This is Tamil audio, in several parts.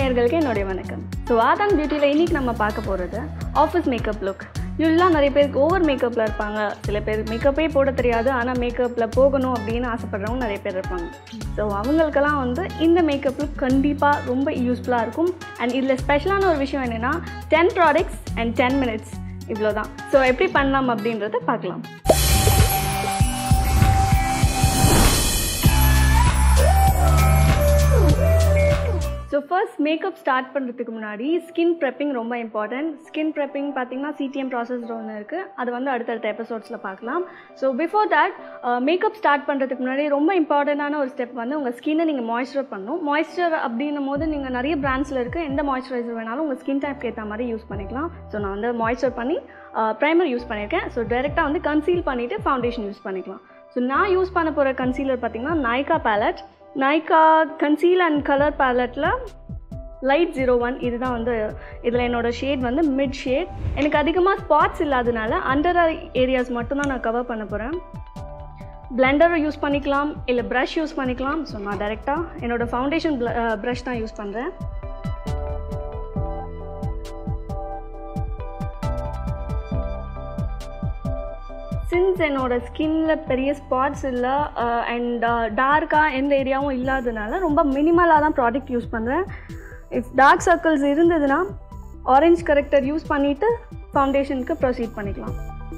நேயர்களுக்கு என்னுடைய வணக்கம் ஸோ ஆதான் பியூட்டியில் இன்னைக்கு நம்ம பார்க்க போகிறது ஆஃபீஸ் மேக்கப் லுக் யூஸ்வலாக நிறைய பேருக்கு ஓவர் மேக்கப்பில் இருப்பாங்க சில பேர் மேக்கப்பே போட தெரியாது ஆனால் மேக்கப்பில் போகணும் அப்படின்னு ஆசைப்படுறவங்க நிறைய பேர் இருப்பாங்க ஸோ அவங்களுக்கெல்லாம் வந்து இந்த மேக்கப் லுக் கண்டிப்பாக ரொம்ப யூஸ்ஃபுல்லாக இருக்கும் அண்ட் இதில் ஸ்பெஷலான ஒரு விஷயம் என்னென்னா ten products and ten minutes இவ்வளோ தான் ஸோ எப்படி பண்ணலாம் அப்படின்றத பார்க்கலாம் ஸோ ஃபர்ஸ்ட் மேக்கப் ஸ்டார்ட் பண்ணுறதுக்கு முன்னாடி ஸ்கின் ப்ரெப்பிங் ரொம்ப இம்பார்ட்டன்ட் ஸ்கின் ப்ரெப்பிங் பார்த்தீங்கன்னா சிடிஎம் ப்ராசஸ் ஒன்று இருக்குது அது வந்து அடுத்தடுத்த எபிசோட்ஸில் பார்க்கலாம் so before that makeup start பண்ணுறதுக்கு முன்னாடி ரொம்ப இம்பார்ட்டண்டான ஒரு ஸ்டெப் வந்து உங்கள் ஸ்கின்னை நீங்கள் மாய்ஸ்சர் பண்ணணும் மாய்ஸ்சர் அப்படின்னும் போது நீங்கள் நிறைய பிராண்ட்ஸில் இருக்க எந்த மாய்ஸ்சரைசர் வேணாலும் உங்கள் ஸ்கின் டைப்க்கு ஏற்ற மாதிரி யூஸ் பண்ணிக்கலாம் ஸோ நான் வந்து மாய்ஸ்சர் பண்ணி ப்ரைமர் யூஸ் பண்ணியிருக்கேன் ஸோ டேரெக்டாக வந்து கன்சீல் பண்ணிவிட்டு ஃபவுண்டேஷன் யூஸ் பண்ணிக்கலாம் ஸோ நான் யூஸ் பண்ண போகிற கன்சீலர் பார்த்தீங்கன்னா Nykaa palette Nykaa conceal and colour பேலட்டில் லைட் ஜீரோ ஒன் இதுதான் வந்து இதில் என்னோடய ஷேட் வந்து மிட் ஷேட் எனக்கு அதிகமாக ஸ்பாட்ஸ் இல்லாதனால அண்டர் ஏரியாஸ் மட்டும்தான் நான் கவர் பண்ண போகிறேன் பிளெண்டரை யூஸ் பண்ணிக்கலாம் இல்லை ப்ரஷ் யூஸ் பண்ணிக்கலாம் ஸோ நான் டைரெக்டாக என்னோடய ஃபவுண்டேஷன் ப்ரஷ் தான் யூஸ் பண்ணுறேன் சின்ஸ் என்னோட ஸ்கின்ல பெரிய ஸ்பாட்ஸ் இல்லை அண்ட் டார்க்காக எந்த ஏரியாவும் இல்லாததுனால ரொம்ப மினிமலாக தான் ப்ராடக்ட் யூஸ் பண்ணுறேன் இஃப் டார்க் சர்க்கிள்ஸ் இருந்ததுன்னா ஆரஞ்ச் கரெக்டர் யூஸ் பண்ணிவிட்டு ஃபவுண்டேஷனுக்கு ப்ரொசீட் பண்ணிக்கலாம்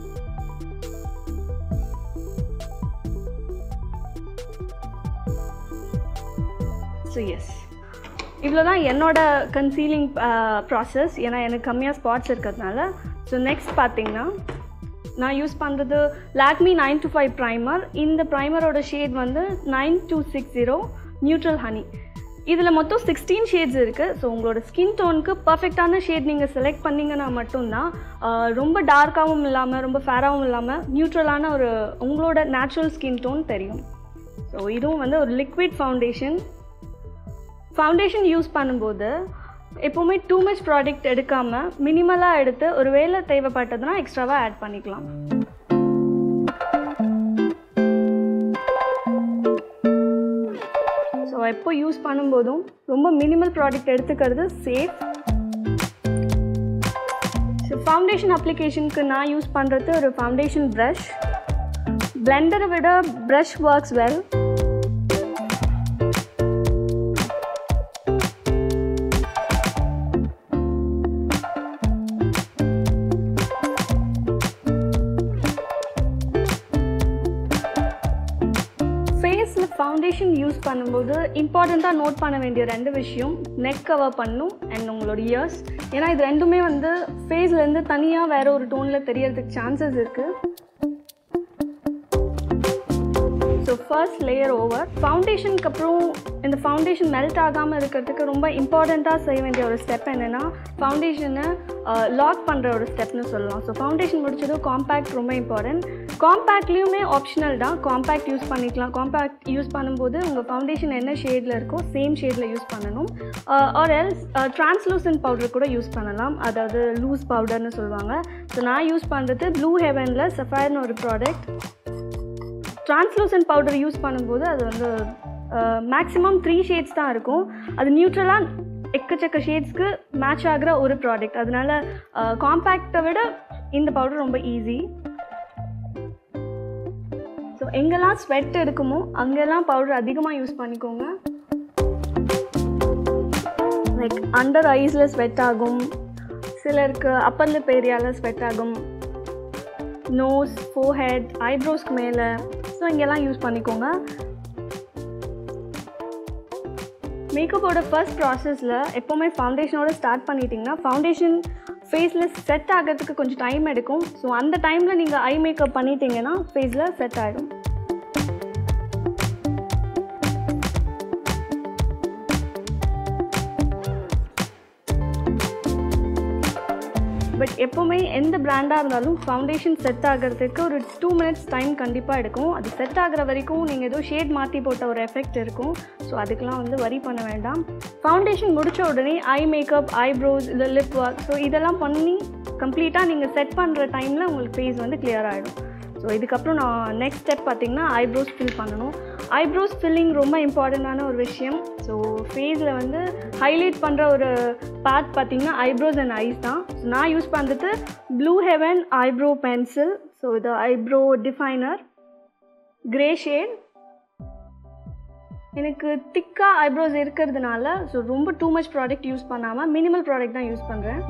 ஸோ எஸ் இவ்வளோ தான் என்னோட கன்சீலிங் ப்ராசஸ் ஏன்னா எனக்கு கம்மியாக ஸ்பாட்ஸ் இருக்கிறதுனால ஸோ நெக்ஸ்ட் பார்த்தீங்கன்னா நான் யூஸ் பண்ணுறது Lakme nine two five primer இந்த ப்ரைமரோட ஷேட் வந்து nine two six zero neutral honey இதில் மொத்தம் சிக்ஸ்டீன் ஷேட்ஸ் இருக்குது ஸோ உங்களோட ஸ்கின் டோனுக்கு பர்ஃபெக்டான ஷேட் நீங்கள் செலக்ட் பண்ணிங்கன்னா மட்டும்தான் ரொம்ப டார்க்காகவும் இல்லாமல் ரொம்ப ஃபேராகவும் இல்லாமல் நியூட்ரலான ஒரு உங்களோட நேச்சுரல் ஸ்கின் டோன் தெரியும் ஸோ இதுவும் வந்து ஒரு லிக்விட் ஃபவுண்டேஷன் ஃபவுண்டேஷன் யூஸ் பண்ணும்போது எப்போவுமே டூ மச் ப்ராடக்ட் எடுக்காமல் மினிமலாக எடுத்து ஒரு வேலை தேவைப்பட்டதுன்னா எக்ஸ்ட்ராவாக ஆட் பண்ணிக்கலாம் ஸோ எப்போ யூஸ் பண்ணும்போதும் ரொம்ப மினிமல் ப்ராடக்ட் எடுத்துக்கிறது சேஃப் ஸோ ஃபவுண்டேஷன் அப்ளிகேஷனுக்கு நான் யூஸ் பண்ணுறது ஒரு ஃபவுண்டேஷன் ப்ரஷ் பிளெண்டரை விட ப்ரஷ் ஒர்க்ஸ் வெல் ஃபேஸில் ஃபவுண்டேஷன் யூஸ் பண்ணும்போது இம்பார்ட்டண்ட்டாக நோட் பண்ண வேண்டிய ரெண்டு விஷயம் நெக் கவர் பண்ணும் அண்ட் உங்களோட இயர்ஸ் ஏன்னா இது ரெண்டுமே வந்து ஃபேஸ்லேருந்து தனியாக வேறு ஒரு டோனில் தெரியறதுக்கு சான்சஸ் இருக்குது ஸோ ஃபர்ஸ்ட் லேயர் ஓவர் ஃபவுண்டேஷனுக்கு அப்புறம் இந்த ஃபவுண்டேஷன் மெல்ட் ஆகாமல் இருக்கிறதுக்கு ரொம்ப இம்பார்ட்டண்ட்டாக செய்ய வேண்டிய ஒரு ஸ்டெப் என்னென்னா ஃபவுண்டேஷனை லாக் பண்ணுற ஒரு ஸ்டெப்னு சொல்லலாம் ஸோ ஃபவுண்டேஷன் முடிச்சதும் காம்பேக்ட் ரொம்ப இம்பார்ட்டன்ட் காம்பேக்ட்லேயுமே ஆப்ஷனல் தான் காம்பேக்ட் யூஸ் பண்ணிக்கலாம் காம்பேக்ட் யூஸ் பண்ணும்போது உங்கள் ஃபவுண்டேஷன் என்ன ஷேடில் இருக்கோ சேம் ஷேடில் யூஸ் பண்ணணும் ஆர் எல்ஸ் ட்ரான்ஸ்லூசன்ட் பவுடர் கூட யூஸ் பண்ணலாம் அதாவது லூஸ் பவுடர்னு சொல்லுவாங்க ஸோ நான் யூஸ் பண்ணுறது ப்ளூ ஹெவனில் சஃபயர்னு ஒரு ப்ராடக்ட் ட்ரான்ஸ்லூசன்ட் பவுடர் யூஸ் பண்ணும்போது அது வந்து மேக்ஸிமம் த்ரீ ஷேட்ஸ் தான் இருக்கும் அது நியூட்ரலாக எக்கச்சக்க ஷேட்ஸ்க்கு மேட்ச் ஆகிற ஒரு ப்ராடக்ட் அதனால காம்பேக்டை விட இந்த பவுடர் ரொம்ப ஈஸி ஸோ எங்கெல்லாம் ஸ்வெட் இருக்குமோ அங்கெல்லாம் பவுடர் அதிகமாக யூஸ் பண்ணிக்கோங்க லைக் அண்டர் ஐஸில் ஸ்வெட் ஆகும் சிலருக்கு அப்பர் லிப் ஏரியாவில் ஸ்வெட் ஆகும் நோஸ் ஃபோஹெட் ஐப்ரோஸ்க்கு மேலே ஸோ இங்கெல்லாம் யூஸ் பண்ணிக்கோங்க மேக்கப்போட ஃபர்ஸ்ட் ப்ராசஸில் எப்போவுமே ஃபவுண்டேஷனோட ஸ்டார்ட் பண்ணிட்டீங்கன்னா ஃபவுண்டேஷன் ஃபேஸில் செட் ஆகிறதுக்கு கொஞ்சம் டைம் எடுக்கும் ஸோ அந்த டைமில் நீங்கள் ஐ மேக்கப் பண்ணிட்டீங்கன்னா ஃபேஸில் செட் ஆகிடும் பட் எப்போவுமே எந்த பிராண்டாக இருந்தாலும் ஃபவுண்டேஷன் செட் ஆகிறதுக்கு ஒரு டூ மினிட்ஸ் டைம் கண்டிப்பாக எடுக்கும் அது செட் ஆகிற வரைக்கும் நீங்கள் ஏதோ ஷேட் மாற்றி போட்ட ஒரு எஃபெக்ட் இருக்கும் ஸோ அதுக்கெலாம் வந்து வரி பண்ண வேண்டாம் ஃபவுண்டேஷன் முடித்த உடனே ஐ மேக்கப் ஐப்ரோஸ் இல்லை லிப் ஒர்க் ஸோ இதெல்லாம் பண்ணி கம்ப்ளீட்டாக நீங்கள் செட் பண்ணுற டைமில் உங்களுக்கு ஃபேஸ் வந்து கிளியர் ஆகிடும் ஸோ இதுக்கப்புறம் நான் நெக்ஸ்ட் ஸ்டெப் பார்த்தீங்கன்னா ஐப்ரோஸ் ஃபில் பண்ணணும் ஐப்ரோஸ் ஃபில்லிங் ரொம்ப இம்பார்ட்டண்ட்டான ஒரு விஷயம் ஸோ ஃபேஸில் வந்து ஹைலைட் பண்ணுற ஒரு பார்ட் பார்த்தீங்கன்னா ஐப்ரோஸ் அண்ட் ஐஸ் தான் ஸோ நான் யூஸ் பண்ணுறது blue heaven eyebrow pencil so இது ஐப்ரோ டிஃபைனர் கிரே ஷேட் எனக்கு திக்காக ஐப்ரோஸ் இருக்கிறதுனால ஸோ ரொம்ப டூ மச் ப்ராடக்ட் யூஸ் பண்ணாமல் மினிமல் ப்ராடக்ட் தான் யூஸ் பண்ணுறேன்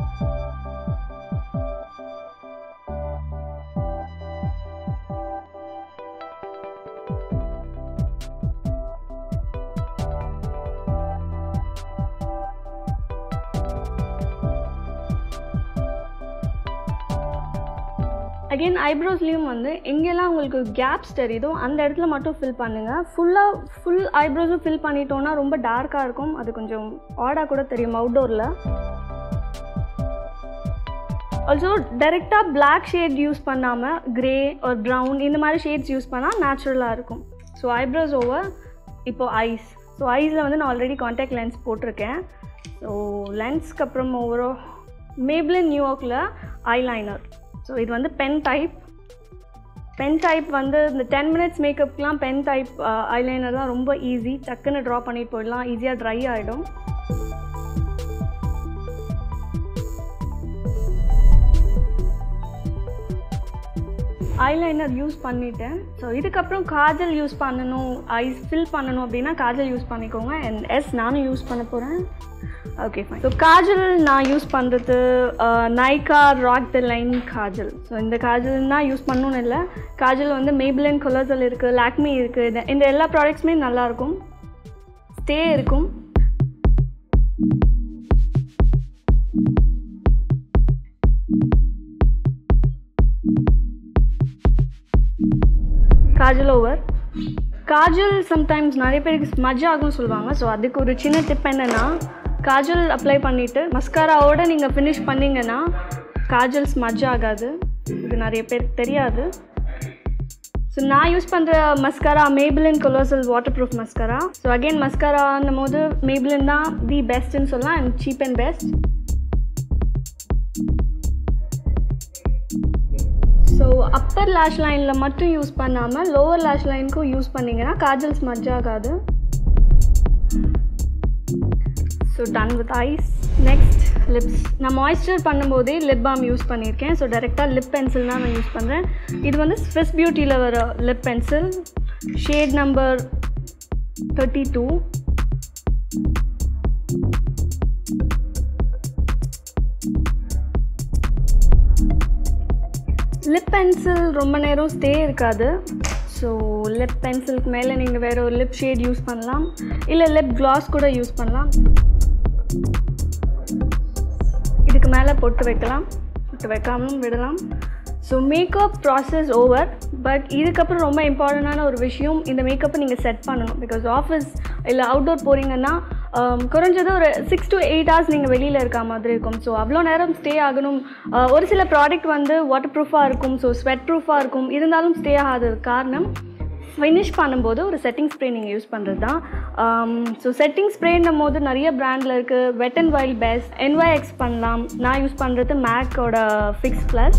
அகெயின் ஐப்ரோஸ்லேயும் வந்து எங்கெல்லாம் உங்களுக்கு கேப்ஸ் தெரியுதோ அந்த இடத்துல மட்டும் ஃபில் பண்ணுங்கள் ஃபுல்லாக ஃபுல் ஐப்ரோஸும் ஃபில் பண்ணிட்டோன்னா ரொம்ப டார்க்காக இருக்கும் அது கொஞ்சம் ஆடாக கூட தெரியும் அவுட்டோரில் ஆல்சோ டைரெக்டாக பிளாக் ஷேட் யூஸ் பண்ணாமல் க்ரே ஒரு ப்ரௌன் இந்த மாதிரி ஷேட்ஸ் யூஸ் பண்ணால் நேச்சுரலாக இருக்கும் ஸோ ஐப்ரோஸ் ஓவர் இப்போது ஐஸ் ஸோ ஐஸில் வந்து நான் ஆல்ரெடி காண்டாக்ட் லென்ஸ் போட்டிருக்கேன் ஸோ லென்ஸ்க்கு அப்புறம் ஓவரோ மேப்ளின் நியூயார்க்கில் ஐலைனர் ஸோ இது வந்து பென் டைப் பென் டைப் வந்து இந்த டென் மினிட்ஸ் மேக்கப்க்குலாம் பென் டைப் ஐலைனர் தான் ரொம்ப ஈஸி டக்குன்னு ட்ரா பண்ணிட்டு போயிடலாம் ஈஸியாக ட்ரை ஆகிடும் ஐலைனர் யூஸ் பண்ணிட்டேன் ஸோ இதுக்கப்புறம் காஜல் யூஸ் பண்ணணும் ஐஸ் ஃபில் பண்ணணும் அப்படின்னா காஜல் யூஸ் பண்ணிக்கோங்க அண்ட் எஸ் நானும் யூஸ் பண்ண போகிறேன் ஓகே ஃபைன் ஸோ காஜல் நான் யூஸ் பண்ணுறது Nykaa rock the line kajal so இந்த காஜல் தான் யூஸ் பண்ணணும்னு இல்லை காஜல் வந்து மேபிளின் கொலர்சல் இருக்குது லாக்மி இருக்குது இந்த எல்லா ப்ராடக்ட்ஸுமே நல்லாயிருக்கும் ஸ்டே இருக்கும் காஜல் ஓவர் காஜல் சம்டைம்ஸ் நிறைய பேருக்கு ஸ்மஜ் ஆகும்னு சொல்லுவாங்க ஸோ அதுக்கு ஒரு சின்ன டிப் என்னென்னா காஜல் அப்ளை பண்ணிவிட்டு மஸ்காராவோட நீங்கள் ஃபினிஷ் பண்ணிங்கன்னா காஜல் ஸ்மஜ் ஆகாது இது நிறைய பேருக்கு தெரியாது ஸோ நான் யூஸ் பண்ணுற mascara Maybelline colossal water proof mascara so again மஸ்காரான்னும் போது மேபிளின் தான் தி பெஸ்ட்டுன்னு சொல்லலாம் and cheap and best so upper lash லைனில் மட்டும் யூஸ் பண்ணாமல் லோவர் லேஷ் லைனுக்கும் யூஸ் பண்ணிங்கன்னா காஜல் ஸ்மஜ் ஆகாது so done with eyes next lips நான் மாய்ஸ்சர் பண்ணும்போதே லிப் பாம் யூஸ் பண்ணியிருக்கேன் ஸோ டேரெக்டாக லிப் பென்சில் தான் நான் யூஸ் பண்ணுறேன் இது வந்து ஸ்விஸ் பியூட்டியில் வர lip pencil shade number thirty to lip pencil ரொம்ப நேரம் ஸ்டே இருக்காது ஸோ லிப் பென்சிலுக்கு மேலே நீங்கள் வேறு ஒரு லிப் ஷேட் யூஸ் பண்ணலாம் இல்லை லிப் கிளாஸ் கூட யூஸ் பண்ணலாம் இதுக்கு மேலே பொட்டு வைக்கலாம் பொட்டு வைக்காமலும் விடலாம் so makeup process over but இதுக்கப்புறம் ரொம்ப இம்பார்ட்டண்டான ஒரு விஷயம் இந்த மேக்கப்பை நீங்கள் செட் பண்ணணும் பிகாஸ் ஆஃபீஸ் இல்லை அவுட்டோர் போகிறீங்கன்னா குறைஞ்சது ஒரு சிக்ஸ் டு எயிட் ஹவர்ஸ் நீங்கள் வெளியில் இருக்க மாதிரி இருக்கும் ஸோ அவ்வளோ நேரம் ஸ்டே ஆகணும் ஒரு சில ப்ராடக்ட் வந்து வாட்டர் ப்ரூஃபாக இருக்கும் ஸோ ஸ்வெட் ப்ரூஃபாக இருக்கும் இருந்தாலும் ஸ்டே ஆகாத காரணம் ஃபினிஷ் பண்ணும்போது ஒரு செட்டிங் ஸ்ப்ரே நீங்கள் யூஸ் பண்ணுறது தான் ஸோ செட்டிங் ஸ்ப்ரேன்னும் போது நிறைய ப்ராண்டில் இருக்குது wet and wild best NYX பண்ணலாம் நான் யூஸ் பண்ணுறது மேக்கோட ஃபிக்ஸ் ப்ளஸ்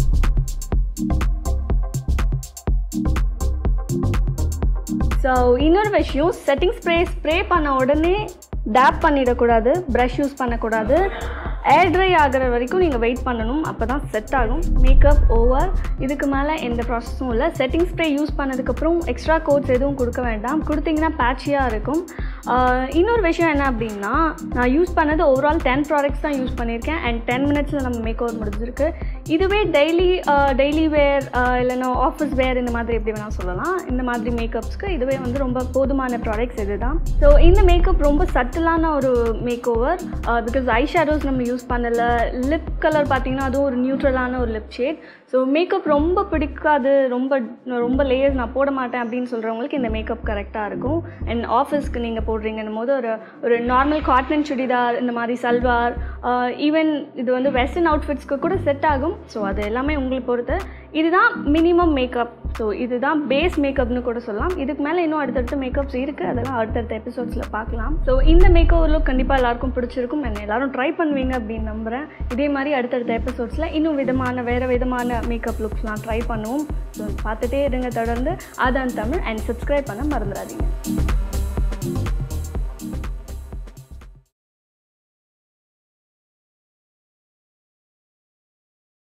ஸோ இன்னொரு விஷயம் செட்டிங் ஸ்ப்ரே ஸ்ப்ரே பண்ண உடனே டேப் பண்ணிடக்கூடாது ப்ரஷ் யூஸ் பண்ணக்கூடாது ஏர் ட்ரை ஆகிற வரைக்கும் நீங்கள் வெயிட் பண்ணணும் அப்போ தான் செட் ஆகும் மேக்கப் ஓவர் இதுக்கு மேலே எந்த ப்ராசஸும் இல்லை செட்டிங் ஸ்ப்ரே யூஸ் பண்ணதுக்கப்புறம் எக்ஸ்ட்ரா கோட்ஸ் எதுவும் கொடுக்க வேண்டாம் கொடுத்தீங்கன்னா பேட்சியாக இருக்கும் இன்னொரு விஷயம் என்ன அப்படின்னா நான் யூஸ் பண்ணது ஓவரால் டென் ப்ராடக்ட்ஸ் தான் யூஸ் பண்ணியிருக்கேன் அண்ட் டென் மினிட்ஸில் நம்ம மேக் ஓவர் முடிஞ்சிருக்கு இதுவே டெய்லி டெய்லி வேர் இல்லைன்னா ஆஃபீஸ் வேர் இந்த மாதிரி எப்படி வேணால் சொல்லலாம் இந்த மாதிரி மேக்கப்ஸ்க்கு இதுவே வந்து ரொம்ப போதுமான ப்ராடக்ட்ஸ் இது தான் ஸோ இந்த மேக்கப் ரொம்ப சட்டிலான ஒரு make over because eye shadows நம்ம யூஸ் பண்ணலை லிப் கலர் பார்த்தீங்கன்னா அதுவும் ஒரு நியூட்ரலான ஒரு லிப் ஷேட் ஸோ மேக்கப் ரொம்ப பிடிக்காது ரொம்ப ரொம்ப லேயர்ஸ் நான் போட மாட்டேன் அப்படின்னு சொல்கிறவங்களுக்கு இந்த மேக்கப் கரெக்டாக இருக்கும் அண்ட் ஆஃபீஸ்க்கு நீங்கள் போடுறீங்கன்னும் போது ஒரு ஒரு நார்மல் காட்டன் சுடிதார் இந்த மாதிரி சல்வார் ஈவன் இது வந்து வெஸ்டர்ன் அவுட்ஃபிட்ஸ்க்கு கூட செட் ஆகும் ஸோ அது எல்லாமே உங்களை பொறுத்து இதுதான் மினிமம் மேக்கப் ஸோ இதுதான் பேஸ் மேக்கப்னு கூட சொல்லலாம் இதுக்கு மேலே இன்னும் அடுத்தடுத்த மேக்கப்ஸ் இருக்குது அதெல்லாம் அடுத்தடுத்த எபிசோட்ஸில் பார்க்கலாம் ஸோ இந்த மேக் ஓவர் லுக் கண்டிப்பாக எல்லாருக்கும் பிடிச்சிருக்கும் and எல்லாரும் ட்ரை பண்ணுவீங்க அப்படின்னு நம்புகிறேன் இதே மாதிரி அடுத்தடுத்த எபிசோட்ஸில் இன்னும் விதமான வேறு விதமான மேக்கப் லுக்ஸ்லாம் ட்ரை பண்ணுவோம் ஸோ பார்த்துட்டே இருங்க தொடர்ந்து அதான் தமிழ் அண்ட் சப்ஸ்கிரைப் பண்ண மறந்துடாதீங்க